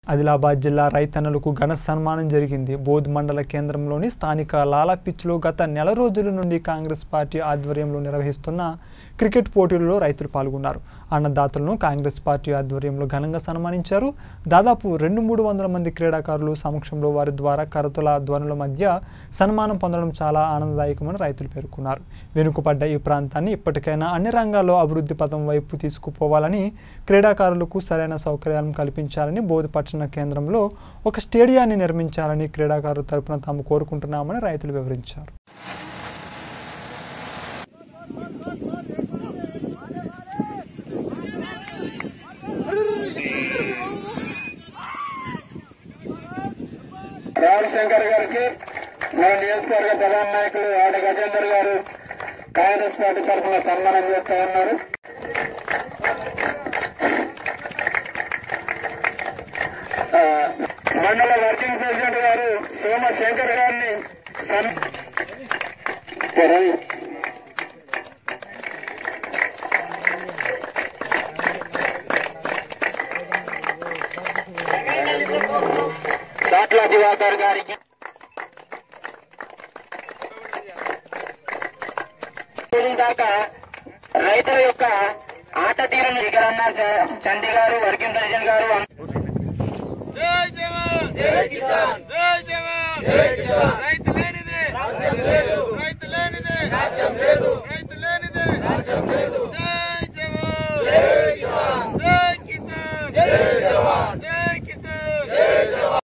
ఆదిలాబాద్ జిల్లా రైతన్నలకు ఘన సన్మానం జరిగింది బోధ్ మండల కేంద్రంలోని స్థానిక లాలా పిచ్లో గత నెల రోజుల నుండి కాంగ్రెస్ పార్టీ ఆధ్వర్యంలో నిర్వహిస్తున్న క్రికెట్ పోటీలలో రైతులు పాల్గొన్నారు అన్నదాతలను కాంగ్రెస్ పార్టీ ఆధ్వర్యంలో ఘనంగా సన్మానించారు దాదాపు రెండు మూడు వందల మంది క్రీడాకారులు సమక్షంలో వారి ద్వారా కరతుల ధ్వనుల మధ్య సన్మానం పొందడం చాలా ఆనందదాయకమని రైతులు పేర్కొన్నారు వెనుకబడ్డ ఈ ప్రాంతాన్ని ఇప్పటికైనా అన్ని రంగాల్లో అభివృద్ధి పథం వైపు తీసుకుపోవాలని క్రీడాకారులకు సరైన సౌకర్యాలను కల్పించాలని బోధ పట్టణ కేంద్రంలో ఒక స్టేడియాన్ని నిర్మించాలని క్రీడాకారుల తరపున తాము కోరుకుంటున్నామని రైతులు వివరించారు రాజశంకర్ గారికి మన నియోజకవర్గ ప్రధాన నాయకులు ఆడ గజేందర్ గారు కాంగ్రెస్ పార్టీ తరఫున సన్మానం చేస్తా ఉన్నారు ఆ, మండల వర్కింగ్ ప్రెసిడెంట్ గారు సోమశంకర్ గారిని సన్ రవి. సాట్ల దివాకర్ గారికి రోజుల దాకా రైతుల యొక్క ఆట తీరును ఇకరన్న చండి గారు వర్కింగ్ ప్రెసిడెంట్ గారు జై జవాన్ జై కిసాన్ జై జవాన్ జై కిసాన్